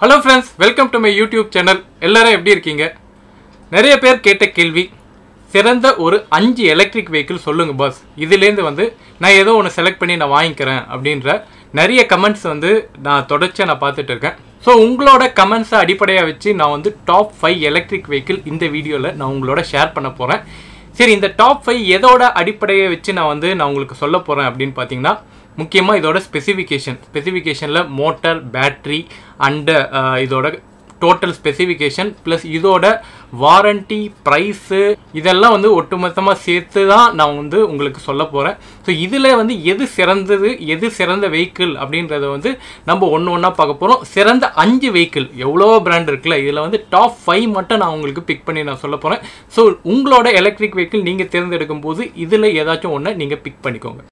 hello friends welcome to my YouTube channel எல்லாரும் எப்படி இருக்கீங்க நிறைய பேர் கேட்ட கேள்வி சிறந்த ஒரு அஞ்சு எலக்ட்ரிக் வெஹிக்கிள் சொல்லுங்க பாஸ் இதுலேருந்து வந்து நான் ஏதோ ஒன்று செலக்ட் பண்ணி நான் வாங்கிக்கிறேன் அப்படின்ற நிறைய கமெண்ட்ஸ் வந்து நான் தொடர்ச்சியாக நான் பார்த்துட்டு இருக்கேன் ஸோ உங்களோட கமெண்ட்ஸை அடிப்படையாக வச்சு நான் வந்து டாப் ஃபைவ் எலக்ட்ரிக் வெஹிக்கிள் இந்த வீடியோவில் நான் உங்களோட ஷேர் பண்ண போகிறேன் சரி இந்த டாப் ஃபைவ் எதோட அடிப்படையை வச்சு நான் வந்து நான் உங்களுக்கு சொல்ல போகிறேன் அப்படின்னு பார்த்தீங்கன்னா முக்கியமாக இதோட ஸ்பெசிஃபிகேஷன் ஸ்பெசிஃபிகேஷனில் மோட்டார் பேட்ரி அண்டு இதோட டோட்டல் ஸ்பெசிஃபிகேஷன் ப்ளஸ் இதோட வாரண்டி ப்ரைஸு இதெல்லாம் வந்து ஒட்டுமொத்தமாக சேர்த்து தான் நான் வந்து உங்களுக்கு சொல்ல போகிறேன் ஸோ இதில் வந்து எது சிறந்தது எது சிறந்த வெஹிக்கிள் அப்படின்றத வந்து நம்ம ஒன்று ஒன்றா பார்க்க போகிறோம் சிறந்த அஞ்சு வெஹிக்கிள் எவ்வளோ பிராண்ட் இருக்குல்ல இதில் வந்து டாப் ஃபைவ் மட்டும் நான் உங்களுக்கு பிக் பண்ணி நான் சொல்ல போகிறேன் ஸோ உங்களோட எலக்ட்ரிக் வெஹிக்கிள் நீங்கள் தேர்ந்தெடுக்கும் போது இதில் ஏதாச்சும் ஒன்று நீங்கள் பிக் பண்ணிக்கோங்க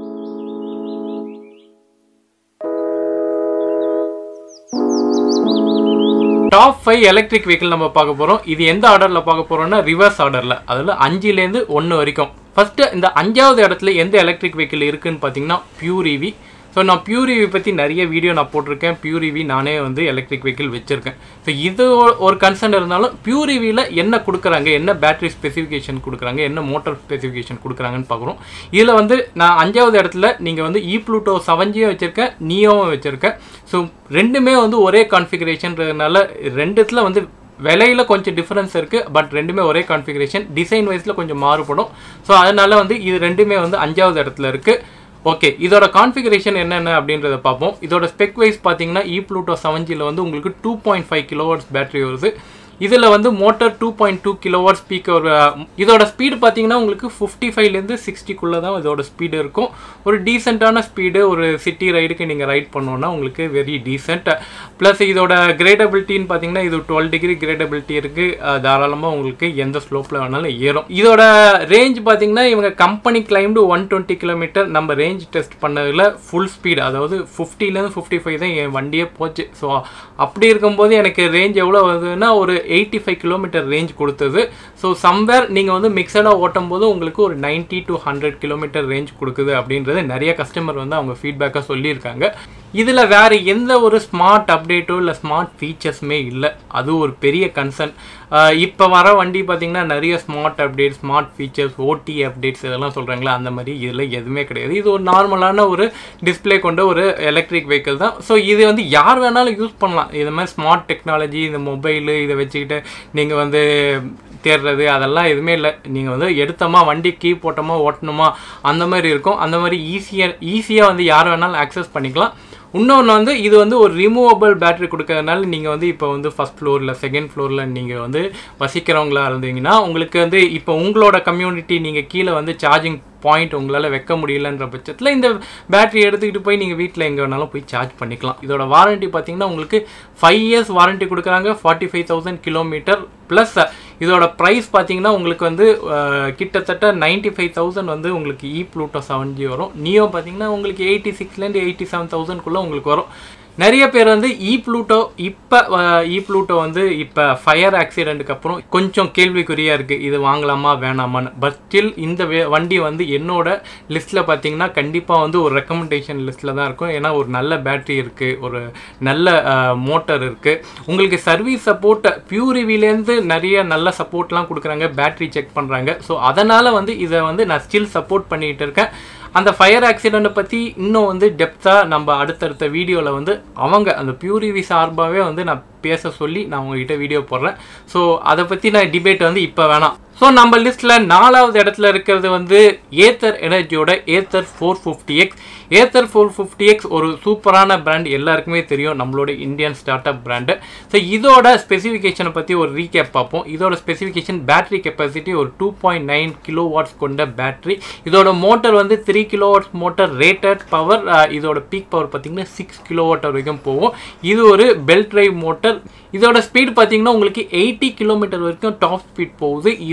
டாப் ஃபைவ் எலக்ட்ரிக் வெஹிக்கிள் நம்ம பார்க்க போகிறோம் இது எந்த ஆர்டரில் பார்க்க போகிறோம்னா ரிவர்ஸ் ஆர்டரில் அதில் அஞ்சுலேருந்து ஒன்று வரைக்கும் ஃபஸ்ட்டு இந்த அஞ்சாவது இடத்துல எந்த எலக்ட்ரிக் வெஹிக்கிள் இருக்குன்னு பார்த்தீங்கன்னா பியூர் இவி ஸோ நான் பியூர் இவி பற்றி நிறைய வீடியோ நான் போட்டிருக்கேன் பியூர் இவி நானே வந்து எலக்ட்ரிக் வெஹிக்கிள் வச்சுருக்கேன் ஸோ இது ஒரு கன்சர்ன் இருந்தாலும் பியூர் இவியில் என்ன கொடுக்குறாங்க என்ன பேட்டரி ஸ்பெசிஃபிகேஷன் கொடுக்குறாங்க என்ன மோட்டார் ஸ்பெசிஃபிகேஷன் கொடுக்குறாங்கன்னு பார்க்குறோம் இதில் வந்து நான் அஞ்சாவது இடத்துல நீங்கள் வந்து இ ப்ளூட்டோ செவன்ஜியும் வச்சுருக்கேன் நியோவும் வச்சுருக்கேன் ஸோ ரெண்டுமே வந்து ஒரே கான்ஃபிகரேஷன்றதுனால ரெண்டுத்தில் வந்து விலையில் கொஞ்சம் டிஃப்ரென்ஸ் இருக்குது பட் ரெண்டுமே ஒரே கான்ஃபிகரேஷன் டிசைன் வைஸில் கொஞ்சம் மாறுபடும் ஸோ அதனால் வந்து இது ரெண்டுமே வந்து அஞ்சாவது இடத்துல இருக்குது ஓகே இதோட கான்ஃபிகரேஷன் என்னென்ன அப்படின்றத பார்ப்போம் இதோட ஸ்பெக் வைஸ் பார்த்தீங்கன்னா இ ப்ளூட்டோ செவன் ஜியில் வந்து உங்களுக்கு two point five kilowatts battery வருது இதில் வந்து motor two point two kilowatt speaker இதோட ஸ்பீடு பார்த்தீங்கன்னா உங்களுக்கு ஃபிஃப்டி ஃபைவ்லேருந்து சிக்ஸ்டிக்குள்ளே தான் இதோட ஸ்பீடு இருக்கும் ஒரு டீசெண்டான ஸ்பீடு ஒரு சிட்டி ரைடுக்கு நீங்கள் ரைட் பண்ணோன்னா உங்களுக்கு வெரி டீசென்ட் ப்ளஸ் இதோட கிரேடபிலிட்டின்னு பார்த்தீங்கன்னா இது டுவெல் டிகிரி கிரேடபிலிட்டி இருக்குது தாராளமாக உங்களுக்கு எந்த ஸ்லோப்பில் வேணாலும் ஏறும் இதோட ரேஞ்ச் பார்த்தீங்கன்னா இவங்க company claimed one twenty kilometre நம்ம ரேஞ்ச் டெஸ்ட் பண்ணதில் ஃபுல் ஸ்பீடு அதாவது ஃபிஃப்டிலேருந்து ஃபிஃப்டி ஃபைவ் தான் என் வண்டியே போச்சு ஸோ அப்படி இருக்கும்போது எனக்கு ரேஞ்ச் எவ்வளோ வருதுன்னா ஒரு எயிட்டி ஃபைவ் கிலோமீட்டர் ரேஞ்ச் கொடுத்தது ஸோ சம்வேர் நீங்கள் வந்து மிக்சடாக ஓட்டும் போது உங்களுக்கு ஒரு ninety to hundred kilometre range கொடுக்குது அப்படின்றது நிறைய கஸ்டமர் வந்து அவங்க ஃபீட்பேக்காக சொல்லியிருக்காங்க இதில் வேறு எந்த ஒரு ஸ்மார்ட் அப்டேட்டோ இல்லை ஸ்மார்ட் ஃபீச்சர்ஸுமே இல்லை அது ஒரு பெரிய கன்சர்ன் இப்போ வர வண்டி பார்த்திங்கன்னா நிறைய smart update smart features OTA updates இதெல்லாம் சொல்கிறாங்களா அந்த மாதிரி இதில் எதுவுமே கிடையாது இது ஒரு நார்மலான ஒரு டிஸ்பிளே கொண்ட ஒரு எலக்ட்ரிக் வெஹிக்கிள் தான் ஸோ இது வந்து யார் வேணாலும் யூஸ் பண்ணலாம் இது மாதிரி ஸ்மார்ட் டெக்னாலஜி இந்த மொபைலு இதை வச்சுக்கிட்டு நீங்கள் வந்து தேடுறது அதெல்லாம் எதுவுமே இல்லை நீங்கள் வந்து எடுத்தோமா வண்டி கீ போட்டோமா ஓட்டணுமா அந்த மாதிரி இருக்கும் அந்த மாதிரி ஈஸியாக ஈஸியாக வந்து யார் வேணாலும் ஆக்சஸ் பண்ணிக்கலாம் இன்னொன்று வந்து இது வந்து ஒரு ரிமூவபிள் பேட்டரி கொடுக்கறதுனால நீங்கள் வந்து இப்போ வந்து ஃபஸ்ட் ஃப்ளோரில் செகண்ட் ஃப்ளோரில் நீங்கள் வந்து வசிக்கிறவங்களா இருந்தீங்கன்னா உங்களுக்கு வந்து இப்போ உங்களோட கம்யூனிட்டி நீங்கள் கீழே வந்து சார்ஜிங் பாயிண்ட் உங்களால் வைக்க முடியலன்ற பட்சத்தில் இந்த பேட்டரி எடுத்துக்கிட்டு போய் நீங்கள் வீட்டில் எங்கே வேணாலும் போய் சார்ஜ் பண்ணிக்கலாம் இதோட வாரண்ட்டி பார்த்தீங்கன்னா உங்களுக்கு ஃபைவ் இயர்ஸ் வாரண்ட்டி கொடுக்குறாங்க forty five thousand kilometre plus இதோட ப்ரைஸ் பார்த்தீங்கன்னா உங்களுக்கு வந்து கிட்டத்தட்ட நைன்ட்டி ஃபைவ் தௌசண்ட் வந்து உங்களுக்கு இ ப்ளூட்டோ செவன் ஜி வரும் நியோ பார்த்தீங்கன்னா உங்களுக்கு எயிட்டி சிக்ஸ்லேருந்து எயிட்டி செவன் தௌசண்ட்குள்ளே உங்களுக்கு வரும் நிறைய பேர் வந்து இ ப்ளூட்டோ இப்போ இ ப்ளூட்டோ வந்து இப்போ ஃபயர் ஆக்சிடெண்ட்டுக்கு அப்புறம் கொஞ்சம் கேள்விக்குறியாக இருக்குது இது வாங்கலாமா வேணாமான்னு பட் ஸ்டில் இந்த வண்டி வந்து என்னோட லிஸ்ட்டில் பார்த்தீங்கன்னா கண்டிப்பாக வந்து ஒரு ரெக்கமெண்டேஷன் லிஸ்ட்டில் தான் இருக்கும் ஏன்னா ஒரு நல்ல பேட்ரி இருக்குது ஒரு நல்ல மோட்டர் இருக்குது உங்களுக்கு சர்வீஸ் சப்போர்ட் பியூரிவிலேருந்து நிறைய நல்ல சப்போர்ட்லாம் கொடுக்குறாங்க பேட்ரி செக் பண்ணுறாங்க ஸோ அதனால் வந்து இதை வந்து நான் ஸ்டில் சப்போர்ட் பண்ணிகிட்டு இருக்கேன் அந்த ஃபயர் ஆக்சிடெண்ட்டை பற்றி இன்னும் வந்து டெப்த்தாக நம்ம அடுத்தடுத்த வீடியோவில் வந்து அவங்க அந்த பியூரிவி சார்பாகவே வந்து நான் பேச சொல்லி நான் உங்ககிட்ட வீடியோ போடுறேன் ஸோ அதை பற்றி நான் டிபேட் வந்து இப்போ வேணாம் ஸோ நம்ம லிஸ்ட்டில் நாலாவது இடத்துல இருக்கிறது வந்து ஏத்தர் எனர்ஜியோட Ather four fifty X Ather four fifty X ஒரு சூப்பரான பிராண்ட் எல்லாருக்குமே தெரியும் நம்மளோட Indian start up brand so இதோட ஸ்பெசிஃபிகேஷனை பற்றி ஒரு ரீகேப் பார்ப்போம் இதோட ஸ்பெசிஃபிகேஷன் பேட்டரி கெப்பாசிட்டி ஒரு two point nine kilo watts கொண்ட பேட்டரி இதோட மோட்டர் வந்து three kilo watts motor rated power இதோட பீக் பவர் பார்த்தீங்கன்னா சிக்ஸ் கிலோ வாட் வரைக்கும் போகும் இது ஒரு பெல்ட் ட்ரைவ் மோட்டர் இதோட ஸ்பீட் பார்த்தீங்கன்னா உங்களுக்கு எயிட்டி கிலோமீட்டர் வரைக்கும் டாப் ஸ்பீட் போகுது இதோட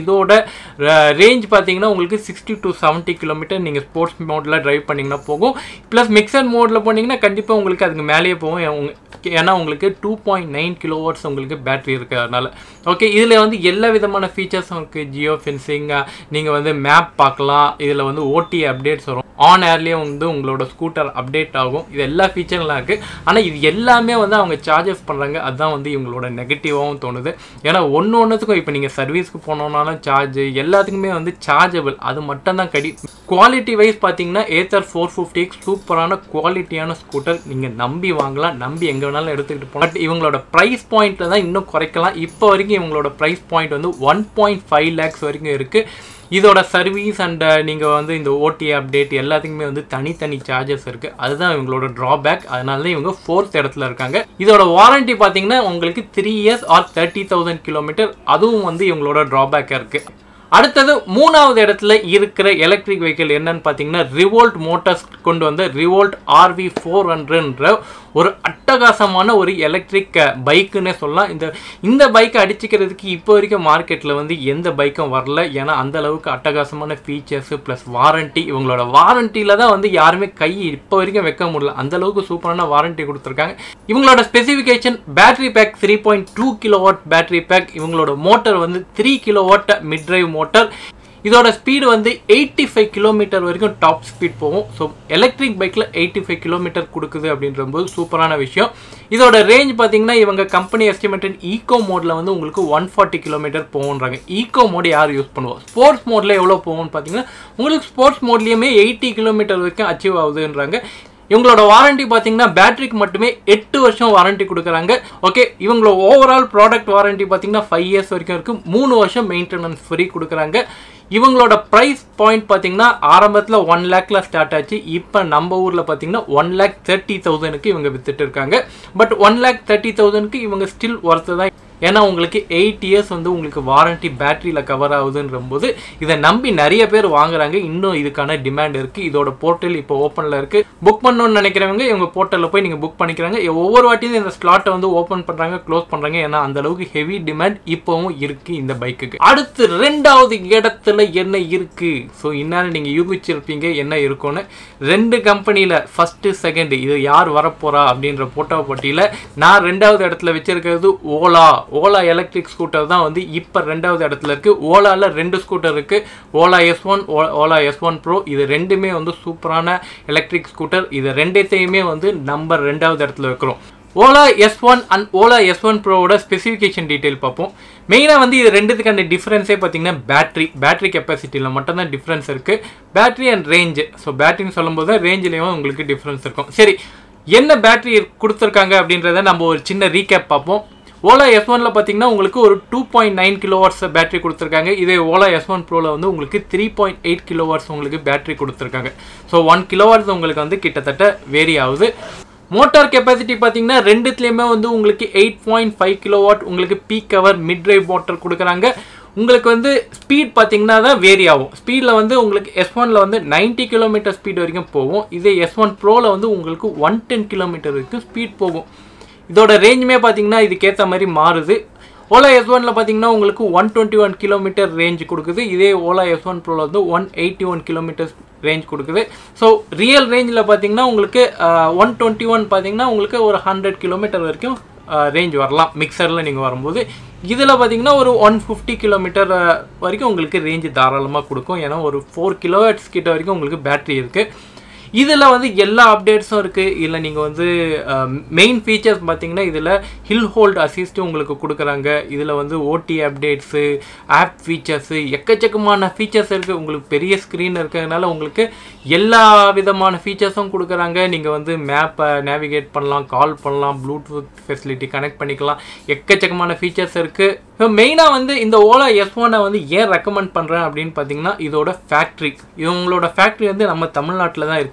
இதோட ரேஞ்ச் பார்த்தீங்கன்னா உங்களுக்கு சிக்ஸ்டி டு செவன்ட்டி கிலோமீட்டர் நீங்கள் ஸ்போர்ட்ஸ் மோடில் டிரைவ் பண்ணிங்கன்னா போகும் ப்ளஸ் மிக்சர் மோடில் போனீங்கன்னா கண்டிப்பாக உங்களுக்கு அதுக்கு மேலேயே போகும் உங்க- ஏன்னா உங்களுக்கு டூ பாயிண்ட் நைன் கிலோவாட்ஸ் உங்களுக்கு பேட்டரி இருக்கிறதுனால ஓகே இதில் வந்து எல்லா விதமான ஃபீச்சர்ஸும் இருக்குது ஜியோ ஃபென்சிங் நீங்கள் வந்து மேப் பார்க்கலாம் இதில் வந்து ஓடி அப்டேட்ஸ் வரும் ஆன் ஏர்லேயே வந்து உங்களோட ஸ்கூட்டர் அப்டேட் ஆகும் இது எல்லா ஃபீச்சர்லாம் இருக்குது ஆனால் இது எல்லாமே வந்து அவங்க சார்ஜஸ் பண்ணுறாங்க அதுதான் வந்து இவங்களோட நெகட்டிவாகவும் தோணுது ஏன்னா ஒன்று ஒன்றுத்துக்கும் இப்போ நீங்கள் சர்வீஸ்க்கு போனோம்னாலும் சார்ஜ் எல்லாத்துக்குமே வந்து சார்ஜபிள் அது மட்டும் தான் கடி குவாலிட்டி வைஸ் பார்த்தீங்கன்னா ஏத்தர் ஃபோர் ஃபிஃப்டி சூப்பரான குவாலிட்டியான ஸ்கூட்டர் நீங்கள் நம்பி வாங்கலாம் நம்பி எங்கே வேணாலும் எடுத்துக்கிட்டு போகலாம் பட் இவங்களோட ப்ரைஸ் பாயிண்ட்டில் தான் இன்னும் குறைக்கலாம் இப்போ வரைக்கும் இவங்களோட ப்ரைஸ் பாயிண்ட் வந்து ஒன் பாயிண்ட் ஃபைவ் லேக்ஸ் வரைக்கும் இருக்குது இதோட சர்வீஸ் அண்ட் நீங்கள் வந்து இந்த ஓடி அப்டேட் எல்லாத்துக்குமே வந்து தனித்தனி சார்ஜஸ் இருக்குது அதுதான் இவங்களோட ட்ராபேக் அதனால தான் இவங்க ஃபோர்த் இடத்துல இருக்காங்க இதோட வாரண்டி பார்த்தீங்கன்னா உங்களுக்கு three years or thirty thousand kilometre அதுவும் வந்து இவங்களோட ட்ராபேக்காக இருக்குது அடுத்தது மூணாவது இடத்துல இருக்கிற எலக்ட்ரிக் வெஹிக்கிள் என்னன்னு பார்த்தீங்கன்னா ரிவோல்ட் மோட்டார்ஸ் கொண்டு வந்த ரிவோல்ட் ஆர்வி ஃபோர் ஹண்ட்ரட்ன்ற ஒரு அட்டகாசமான ஒரு எலக்ட்ரிக் பைக்குன்னே சொல்லலாம் இந்த இந்த பைக்கை அடிச்சுக்கிறதுக்கு இப்போ வரைக்கும் மார்க்கெட்டில் வந்து எந்த பைக்கும் வரல ஏன்னா அந்த அளவுக்கு அட்டகாசமான ஃபீச்சர்ஸ் ப்ளஸ் வாரண்டி இவங்களோட வாரண்டியில் தான் வந்து யாருமே கை இப்போ வரைக்கும் வைக்க முடியல அந்த அளவுக்கு சூப்பரான வாரண்டி கொடுத்துருக்காங்க இவங்களோட specification battery pack three point two kilowatt battery pack இவங்களோட மோட்டர் வந்து three kilowatt mid drive motor இதோட ஸ்பீடு வந்து எயிட்டி ஃபைவ் கிலோமீட்டர் வரைக்கும் டாப் ஸ்பீட் போகும் ஸோ எலக்ட்ரிக் பைக்கில் எயிட்டி ஃபைவ் கிலோமீட்டர் கொடுக்குது அப்படின்றபோது சூப்பரான விஷயம் இதோட ரேஞ்ச் பார்த்தீங்கன்னா இவங்க கம்பெனி எஸ்டிமேட்டட் ஈகோ மோடில் வந்து உங்களுக்கு ஒன் ஃபார்ட்டி கிலோமீட்டர் போகுன்றாங்க ஈகோ மோடு யார் யூஸ் பண்ணுவோம் ஸ்போர்ட்ஸ் மோடில் எவ்வளோ போகும்னு பார்த்தீங்கன்னா உங்களுக்கு ஸ்போர்ட்ஸ் மோட்லேயுமே எயிட்டி கிலோமீட்டர் வரைக்கும் அச்சீவ் ஆகுதுன்றாங்க இவங்களோட வாரண்டி பார்த்தீங்கன்னா பேட்டரிக்கு மட்டுமே எட்டு வருஷம் வாரண்டி கொடுக்குறாங்க ஓகே இவங்களோட ஓவரால் ப்ராடக்ட் வாரண்டி பார்த்தீங்கன்னா ஃபைவ் இயர்ஸ் வரைக்கும் இருக்கு மூணு வருஷம் மெயின்டெனன்ஸ் ஃப்ரீ கொடுக்குறாங்க இவங்களோட ப்ரைஸ் பாயிண்ட் பார்த்தீங்கன்னா ஆரம்பத்தில் ஒன் லேக்ல ஸ்டார்ட் ஆச்சு இப்போ நம்ம ஊரில் பார்த்தீங்கன்னா ஒன் லேக் தேர்ட்டி தௌசண்ட்க்கு இவங்க வித்துட்டு இருக்காங்க பட் ஒன் லேக் தேர்ட்டி தௌசண்ட்க்கு இவங்க ஸ்டில் ஒர்த்து தான் ஏன்னா உங்களுக்கு எயிட் இயர்ஸ் வந்து உங்களுக்கு வாரண்டி பேட்டரியில் கவர் ஆகுதுன்ற போது இதை நம்பி நிறைய பேர் வாங்குறாங்க இன்னும் இதுக்கான டிமாண்ட் இருக்குது இதோட போர்ட்டல் இப்போ ஓப்பனில் இருக்குது புக் பண்ணணும்னு நினைக்கிறவங்க இவங்க போர்ட்டலில் போய் நீங்கள் புக் பண்ணிக்கிறாங்க ஒவ்வொரு வாட்டியும் இந்த ஸ்லாட்டை வந்து ஓப்பன் பண்ணுறாங்க க்ளோஸ் பண்ணுறாங்க ஏன்னா அந்த அளவுக்கு ஹெவி டிமாண்ட் இப்போவும் இருக்குது இந்த பைக்குக்கு அடுத்து ரெண்டாவது இடத்துல என்ன இருக்குது ஸோ இன்னாலும் நீங்கள் யூகிச்சிருப்பீங்க என்ன இருக்கும்னு ரெண்டு கம்பெனியில் ஃபஸ்ட்டு செகண்ட் இது யார் வரப்போறா அப்படின்ற போட்டோ போட்டியில் நான் ரெண்டாவது இடத்துல வச்சிருக்கிறது ஓலா ஓலா எலக்ட்ரிக் ஸ்கூட்டர் தான் வந்து இப்போ ரெண்டாவது இடத்துல இருக்குது ஓலாவில் ரெண்டு ஸ்கூட்டர் இருக்குது Ola S one Ola S one pro இது ரெண்டுமே வந்து சூப்பரான எலக்ட்ரிக் ஸ்கூட்டர் இது ரெண்டுத்தையுமே வந்து நம்பர் ரெண்டாவது இடத்துல வைக்கிறோம் Ola S one and Ola S one ப்ரோவோட ஸ்பெசிஃபிகேஷன் டீட்டெயில் பார்ப்போம் மெயினாக வந்து இது ரெண்டுத்துக்கான டிஃப்ரென்ஸே பார்த்தீங்கன்னா பேட்டரி பேட்டரி கெப்பாசிட்டியில் மட்டும்தான் டிஃப்ரென்ஸ் இருக்குது பேட்டரி அண்ட் ரேஞ்சு ஸோ பேட்டரின்னு சொல்லும்போது ரேஞ்சிலையும் உங்களுக்கு டிஃப்ரென்ஸ் இருக்கும் சரி என்ன பேட்டரி கொடுத்துருக்காங்க அப்படின்றத நம்ம ஒரு சின்ன ரீகேப் பார்ப்போம் ஓலா எஸ் ஒனில் பார்த்தீங்கன்னா உங்களுக்கு ஒரு two point nine kilo watts battery கொடுத்துருக்காங்க இதே ஓலா எஸ் ஒன் ப்ரோவில் வந்து உங்களுக்கு three point eight kilo watts உங்களுக்கு பேட்டரி கொடுத்துருக்காங்க ஸோ ஒன் கிலோ வாட்ஸ் உங்களுக்கு வந்து கிட்டத்தட்ட வேரி ஆகுது மோட்டார் கெப்பாசிட்டி பார்த்தீங்கன்னா ரெண்டுத்துலேயுமே வந்து உங்களுக்கு eight point five kilo watt உங்களுக்கு peak power mid drive motor கொடுக்குறாங்க உங்களுக்கு வந்து ஸ்பீட் பார்த்தீங்கன்னா தான் வேரி ஆகும் ஸ்பீடில் வந்து உங்களுக்கு எஸ் ஒனில் வந்து 90 கிலோமீட்டர் ஸ்பீட் வரைக்கும் போகும் இதே எஸ் ஒன் ப்ரோவில் வந்து உங்களுக்கு ஒன் டென் கிலோமீட்டர் வரைக்கும் ஸ்பீட் போகும் இதோட ரேஞ்சுமே பார்த்தீங்கன்னா இதுக்கேற்ற மாதிரி மாறுது ஓலா எஸ் ஒனில் பார்த்தீங்கன்னா உங்களுக்கு one twenty one kilometre range கொடுக்குது இதே ஓலா எஸ் ஒன் ப்ரோவில் வந்து one eighty one kilometres range கொடுக்குது ஸோ ரியல் ரேஞ்சில் பார்த்தீங்கன்னா உங்களுக்கு ஒன் டுவெண்ட்டி ஒன் பார்த்தீங்கன்னா உங்களுக்கு ஒரு ஹண்ட்ரட் கிலோமீட்டர் வரைக்கும் ரேஞ்ச் வரலாம் மிக்சரில் நீங்கள் வரும்போது இதில் பார்த்தீங்கன்னா ஒரு ஒன் ஃபிஃப்டி கிலோமீட்டர் வரைக்கும் உங்களுக்கு ரேஞ்சு தாராளமாக கொடுக்கும் ஏன்னா ஒரு ஃபோர் கிலோவாட்ஸ் கிட்ட வரைக்கும் உங்களுக்கு பேட்டரி இருக்குது இதில் வந்து எல்லா அப்டேட்ஸும் இருக்குது இதில் நீங்கள் வந்து மெயின் ஃபீச்சர்ஸ் பார்த்தீங்கன்னா இதில் ஹில் ஹோல்ட் அசிஸ்ட்டும் உங்களுக்கு கொடுக்குறாங்க இதில் வந்து ஓடி அப்டேட்ஸு ஆப் ஃபீச்சர்ஸு எக்கச்சக்கமான ஃபீச்சர்ஸ் இருக்குது உங்களுக்கு பெரிய ஸ்க்ரீன் இருக்கிறதுனால உங்களுக்கு எல்லா விதமான ஃபீச்சர்ஸும் கொடுக்குறாங்க நீங்கள் வந்து மேப்பை நேவிகேட் பண்ணலாம் கால் பண்ணலாம் ப்ளூடூத் ஃபெசிலிட்டி கனெக்ட் பண்ணிக்கலாம் எக்கச்சக்கமான ஃபீச்சர்ஸ் இருக்குது ஸோ மெயினாக வந்து இந்த ஓலா எஸ் ஒனை வந்து ஏன் ரெக்கமெண்ட் பண்ணுறேன் அப்படின்னு பார்த்தீங்கன்னா இதோட ஃபேக்ட்ரி இவங்களோட ஃபேக்ட்ரி வந்து நம்ம தமிழ்நாட்டில் தான் இருக்குது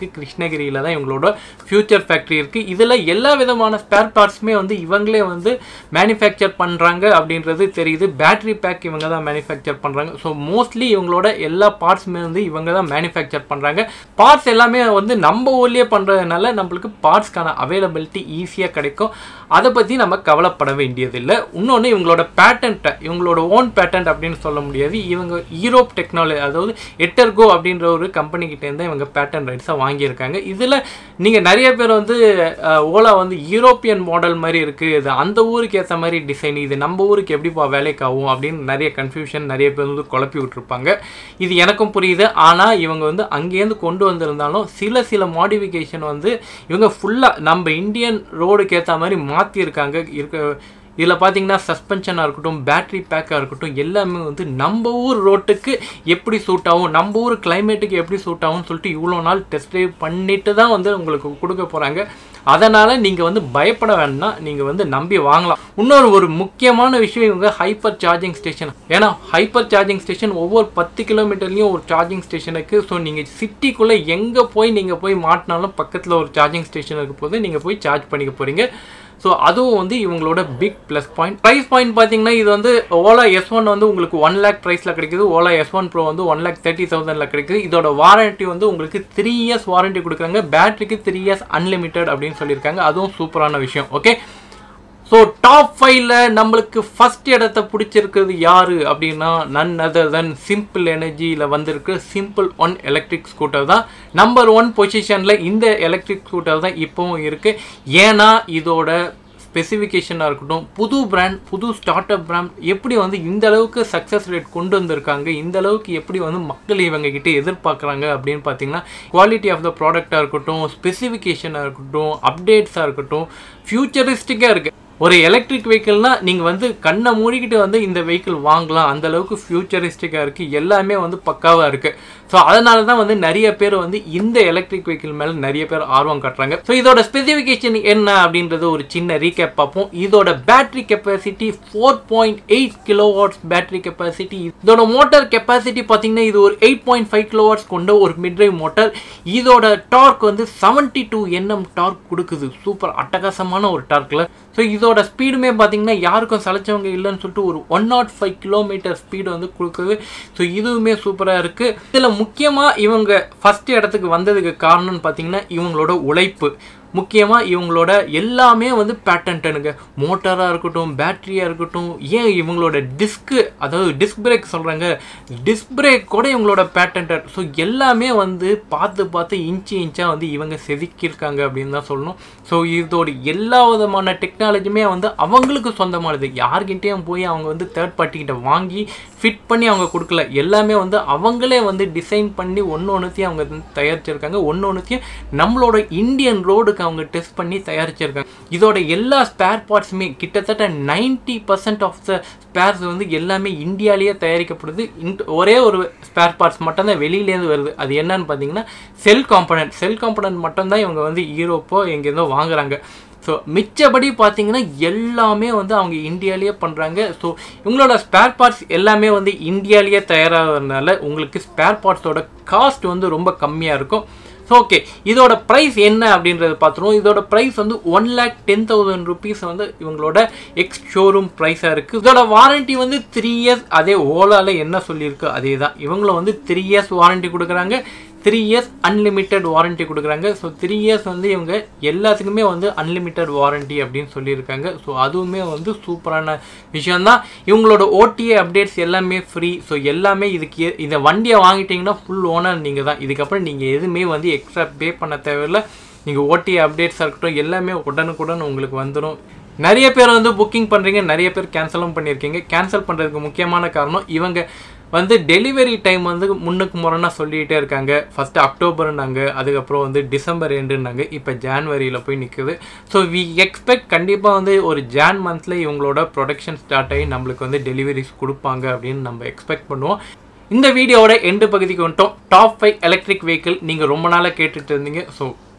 இருக்குது கிருஷ்ணகிரியில் தான் இவங்களோட ஃபியூச்சர் ஃபேக்ட்ரி இருக்குது இதில் எல்லா விதமான ஸ்பேர் பார்ட்ஸுமே வந்து இவங்களே வந்து மேனுஃபேக்சர் பண்ணுறாங்க அப்படின்றது தெரியுது பேட்டரி பேக் இவங்க தான் மேனுஃபேக்சர் பண்ணுறாங்க ஸோ மோஸ்ட்லி இவங்களோட எல்லா பார்ட்ஸுமே வந்து இவங்க தான் மேனுஃபேக்சர் பண்ணுறாங்க பார்ட்ஸ் எல்லாமே வந்து நம்ம ஊர்லேயே பண்ணுறதுனால நம்மளுக்கு பார்ட்ஸ்க்கான அவைலபிலிட்டி ஈஸியாக கிடைக்கும் அதை பற்றி நம்ம கவலைப்பட வேண்டியதில்லை இன்னொன்று இவங்களோட பேட்டன்ட்டை இவங்களோட ஓன் பேட்டன்ட் அப்படின்னு சொல்ல முடியாது இவங்க ஈரோப் டெக்னாலஜி அதாவது எட்டர்கோ அப்படின்ற ஒரு கம்பெனி கிட்டேருந்து இவங்க பேட்டன் ரைட்ஸாக வாங்கியிருக்காங்க இதில் நீங்கள் நிறைய பேர் வந்து அஹ், ஓலா வந்து யூரோப்பியன் மாடல் மாதிரி இருக்குது இது அந்த ஊருக்கு ஏற்ற மாதிரி டிசைன் இது நம்ம ஊருக்கு எப்படிப்பா வேலைக்கு ஆகும் அப்படின்னு நிறைய கன்ஃபியூஷன் நிறைய பேர் வந்து குழப்பி விட்டுருப்பாங்க இது எனக்கும் புரியுது ஆனால் இவங்க வந்து அங்கேருந்து கொண்டு வந்திருந்தாலும் சில சில மாடிஃபிகேஷன் வந்து இவங்க ஃபுல்லாக நம்ம இந்தியன் ரோடுக்கு ஏற்ற மாதிரி மாற்றிருக்காங்க இருக்க இதில் பார்த்தீங்கன்னா சஸ்பென்ஷனாக இருக்கட்டும் பேட்டரி பேக்காக இருக்கட்டும் எல்லாமே வந்து நம்ம ஊர் ரோட்டுக்கு எப்படி சூட் ஆகும் நம்ம ஊர் கிளைமேட்டுக்கு எப்படி சூட் ஆகும்னு சொல்லிட்டு இவ்வளோ நாள் டெஸ்ட் ட்ரைவ் பண்ணிட்டு தான் வந்து உங்களுக்கு கொடுக்க போகிறாங்க அதனால் நீங்கள் வந்து பயப்பட வேண்டாம் நீங்கள் வந்து நம்பி வாங்கலாம் இன்னொரு ஒரு முக்கியமான விஷயம் இவங்க ஹைப்பர் சார்ஜிங் ஸ்டேஷன் ஏன்னா ஹைப்பர் சார்ஜிங் ஸ்டேஷன் ஒவ்வொரு பத்து கிலோமீட்டர்லேயும் ஒரு சார்ஜிங் ஸ்டேஷன் இருக்குது ஸோ நீங்கள் சிட்டிக்குள்ளே எங்கே போய் நீங்கள் போய் மாட்டினாலும் பக்கத்தில் ஒரு சார்ஜிங் ஸ்டேஷன் இருக்க போது நீங்கள் போய் சார்ஜ் பண்ணிக்க போகிறீங்க ஸோ அதுவும் வந்து இவங்களோட big plus point price point பார்த்தீங்கன்னா இது வந்து ஓலா எஸ் ஒன் வந்து உங்களுக்கு ஒன் லேக் ப்ரைஸில் கிடைக்குது ஓலா எஸ் ஒன் ப்ரோ வந்து ஒன் லேக் தேர்ட்டி தௌசண்டில் கிடைக்குது இதோட வாரண்ட்டி வந்து உங்களுக்கு த்ரீ இயர்ஸ் வாரண்ட்டி கொடுக்குறாங்க பேட்டரிக்கு த்ரீ இயர்ஸ் அன்லிமிட்டெட் அப்படின்னு சொல்லியிருக்காங்க அதுவும் சூப்பரான விஷயம் ஓகே ஸோ டாப் ஃபைவ்ல நம்மளுக்கு ஃபர்ஸ்ட் இடத்த பிடிச்சிருக்கிறது யாரு அப்படின்னா நன் அதர் தென் சிம்பிள் எனர்ஜியில் வந்திருக்கு சிம்பிள் ஒன் எலக்ட்ரிக் ஸ்கூட்டர் தான் நம்பர் ஒன் பொசிஷனில் இந்த எலக்ட்ரிக் ஸ்கூட்டர் தான் இப்போவும் இருக்குது ஏன்னா இதோட ஸ்பெசிஃபிகேஷனாக இருக்கட்டும் புது பிராண்ட் புது ஸ்டார்ட் அப் பிராண்ட் எப்படி வந்து இந்த அளவுக்கு சக்ஸஸ் ரேட் கொண்டு வந்திருக்காங்க இந்த அளவுக்கு எப்படி வந்து மக்கள் இவங்க கிட்ட எதிர்பார்க்குறாங்க அப்படின்னு பார்த்தீங்கன்னா குவாலிட்டி ஆஃப் த ப்ராடக்டாக இருக்கட்டும் ஸ்பெசிஃபிகேஷனாக இருக்கட்டும் அப்டேட்ஸாக இருக்கட்டும் ஃபியூச்சரிஸ்டிக்காக இருக்குது ஒரு எலக்ட்ரிக் வெஹிக்கிள்னா நீங்கள் வந்து கண்ணை மூடிக்கிட்டு வந்து இந்த வெஹிக்கிள் வாங்கலாம் அந்த அளவுக்கு ஃபியூச்சரிஸ்டிக்காக இருக்குது எல்லாமே வந்து பக்காவாக இருக்குது ஸோ அதனால தான் வந்து நிறைய பேர் வந்து இந்த எலக்ட்ரிக் வெஹிக்கிள் மேலே நிறைய பேர் ஆர்வம் காட்டுறாங்க ஸோ இதோட ஸ்பெசிஃபிகேஷன் என்ன அப்படின்றது ஒரு சின்ன ரீகேப் பார்ப்போம் இதோட battery capacity four point eight kilo watts battery capacity இதோட மோட்டார் கெப்பாசிட்டி பார்த்தீங்கன்னா இது ஒரு eight point five kilo watts கொண்ட ஒரு மிட்ரைவ் மோட்டார் இதோட டார்க் வந்து செவன்ட்டி டூ என்எம் டார்க் கொடுக்குது சூப்பர் அட்டகாசமான ஒரு டார்க்கில் ஸோ இதோட ஸ்பீடுமே பார்த்தீங்கன்னா யாருக்கும் சளைச்சவங்க இல்லைன்னு சொல்லிட்டு ஒரு one naught five kilometre speed வந்து கொடுக்குது ஸோ இதுவுமே சூப்பராக இருக்குது இதில் முக்கியமாக இவங்க ஃபஸ்ட் இடத்துக்கு வந்ததுக்கு காரணம்னு பார்த்தீங்கன்னா இவங்களோட உழைப்பு முக்கியமாக இவங்களோட எல்லாமே வந்து பேட்டன்ட்டுனுங்க மோட்டாராக இருக்கட்டும் பேட்டரியாக இருக்கட்டும் ஏன் இவங்களோட டிஸ்க்கு அதாவது டிஸ்க் பிரேக் சொல்கிறாங்க டிஸ்க் பிரேக் கூட இவங்களோட பேட்டன்டட் ஸோ எல்லாமே வந்து பார்த்து பார்த்து இன்ச்சு இன்ச்சாக வந்து இவங்க செதுக்கியிருக்காங்க அப்படின்னு தான் சொல்லணும் ஸோ இதோட எல்லா விதமான டெக்னாலஜியுமே வந்து அவங்களுக்கு சொந்தமானது யார்கிட்டயும் போய் அவங்க வந்து தேர்ட் பார்ட்டிகிட்ட வாங்கி ஃபிட் பண்ணி அவங்க கொடுக்கல எல்லாமே வந்து அவங்களே வந்து டிசைன் பண்ணி ஒன்று ஒன்றுத்தையும் அவங்க வந்து தயாரிச்சிருக்காங்க ஒன்று ஒன்றுத்தையும் நம்மளோட இந்தியன் ரோடுக்கு அவங்க டெஸ்ட் பண்ணி தயாரிச்சிருக்காங்க இதோட எல்லா ஸ்பேர் பார்ட்ஸுமே கிட்டத்தட்ட ninety percent of the spares வந்து எல்லாமே இந்தியாவிலேயே தயாரிக்கப்படுது இந்த ஒரே ஒரு ஸ்பேர் பார்ட்ஸ் மட்டும்தான் வெளியிலேருந்து வருது அது என்னன்னு பார்த்தீங்கன்னா செல் காம்பனன்ட் செல் காம்பனன்ட் மட்டும்தான் இவங்க வந்து யூரோப்போ எங்கேருந்தோ வாங்குறாங்க ஸோ மிச்சபடி பார்த்தீங்கன்னா எல்லாமே வந்து அவங்க இந்தியாவிலேயே பண்ணுறாங்க ஸோ இவங்களோட ஸ்பேர் பார்ட்ஸ் எல்லாமே வந்து இந்தியாவிலேயே தயாராகிறதுனால உங்களுக்கு ஸ்பேர் பார்ட்ஸோட காஸ்ட் வந்து ரொம்ப கம்மியாக இருக்கும் ஸோ ஓகே இதோட ப்ரைஸ் என்ன அப்படின்றத பார்த்துருவோம் இதோட ப்ரைஸ் வந்து one lakh ten thousand rupees வந்து இவங்களோட எக்ஸ் ஷோரூம் ப்ரைஸாக இருக்குது இதோட வாரண்ட்டி வந்து த்ரீ இயர்ஸ் அதே ஓலாவில் என்ன சொல்லியிருக்கு அதே தான் இவங்களும் வந்து த்ரீ இயர்ஸ் வாரண்ட்டி கொடுக்குறாங்க த்ரீ இயர்ஸ் அன்லிமிட்டெட் வாரண்ட்டி கொடுக்குறாங்க ஸோ த்ரீ இயர்ஸ் வந்து இவங்க எல்லாத்துக்குமே வந்து அன்லிமிட்டெட் வாரண்ட்டி அப்படின்னு சொல்லியிருக்காங்க ஸோ அதுவுமே வந்து சூப்பரான விஷயம்தான் இவங்களோட ஓடிஏ அப்டேட்ஸ் எல்லாமே ஃப்ரீ ஸோ எல்லாமே இதுக்கு எ- இந்த வண்டியை வாங்கிட்டீங்கன்னா ஃபுல் ஓனர் நீங்கள் தான் இதுக்கப்புறம் நீங்கள் எதுவுமே வந்து எக்ஸ்ட்ரா பே பண்ண தேவையில்லை நீங்கள் ஓடிஏ அப்டேட்ஸாக இருக்கட்டும் எல்லாமே உடனுக்குடன் உங்களுக்கு வந்துடும் நிறைய பேர் வந்து புக்கிங் பண்ணுறீங்க நிறைய பேர் கேன்சலும் பண்ணியிருக்கீங்க கேன்சல் பண்ணுறதுக்கு முக்கியமான காரணம் இவங்க வந்து டெலிவரி டைம் வந்து முன்னுக்கு முரணா சொல்லிகிட்டே இருக்காங்க ஃபஸ்ட்டு அக்டோபர்னாங்க அதுக்கப்புறம் வந்து டிசம்பர் எண்டுனாங்க இப்போ ஜான்வரியில் போய் நிற்குது ஸோ வி எக்ஸ்பெக்ட் கண்டிப்பாக வந்து ஒரு ஜான் மந்தில் இவங்களோட ப்ரொடக்ஷன் ஸ்டார்ட் ஆகி நம்மளுக்கு வந்து டெலிவரிஸ் கொடுப்பாங்க அப்படின்னு நம்ம எக்ஸ்பெக்ட் பண்ணுவோம் இந்த வீடியோவோட எண்டு பகுதிக்கு வந்துட்டோம் டாப் ஃபைவ் எலக்ட்ரிக் வெஹிக்கிள் நீங்கள் ரொம்ப நாளாக கேட்டுட்டு இருந்தீங்க ஸோ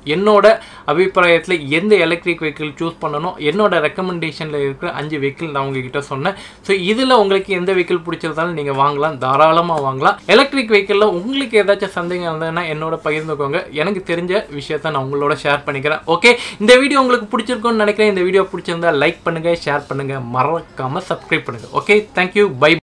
என்னோட அபிப்பிராயத்தில் எந்த எலக்ட்ரிக் வெஹிக்கிள் சூஸ் பண்ணணும் என்னோட ரெக்கமெண்டேஷனில் இருக்கிற அஞ்சு வெஹிக்கிள் நான் உங்ககிட்ட சொன்னேன் ஸோ இதில் உங்களுக்கு எந்த வெஹிக்கிள் பிடிச்சிருந்தாலும் நீங்கள் வாங்கலாம் தாராளமாக வாங்கலாம் எலக்ட்ரிக் வெஹிக்கிளில் உங்களுக்கு ஏதாச்சும் சந்தேகம் இருந்ததுன்னா என்னோட பகிர்ந்துக்கோங்க எனக்கு தெரிஞ்ச விஷயத்த நான் உங்களோட ஷேர் பண்ணிக்கிறேன் ஓகே இந்த வீடியோ உங்களுக்கு பிடிச்சிருக்கும்னு நினைக்கிறேன் இந்த வீடியோ பிடிச்சிருந்தா லைக் பண்ணுங்கள் ஷேர் பண்ணுங்கள் மறக்காமல் சப்ஸ்கிரைப் பண்ணுங்கள் ஓகே தேங்க்யூ பை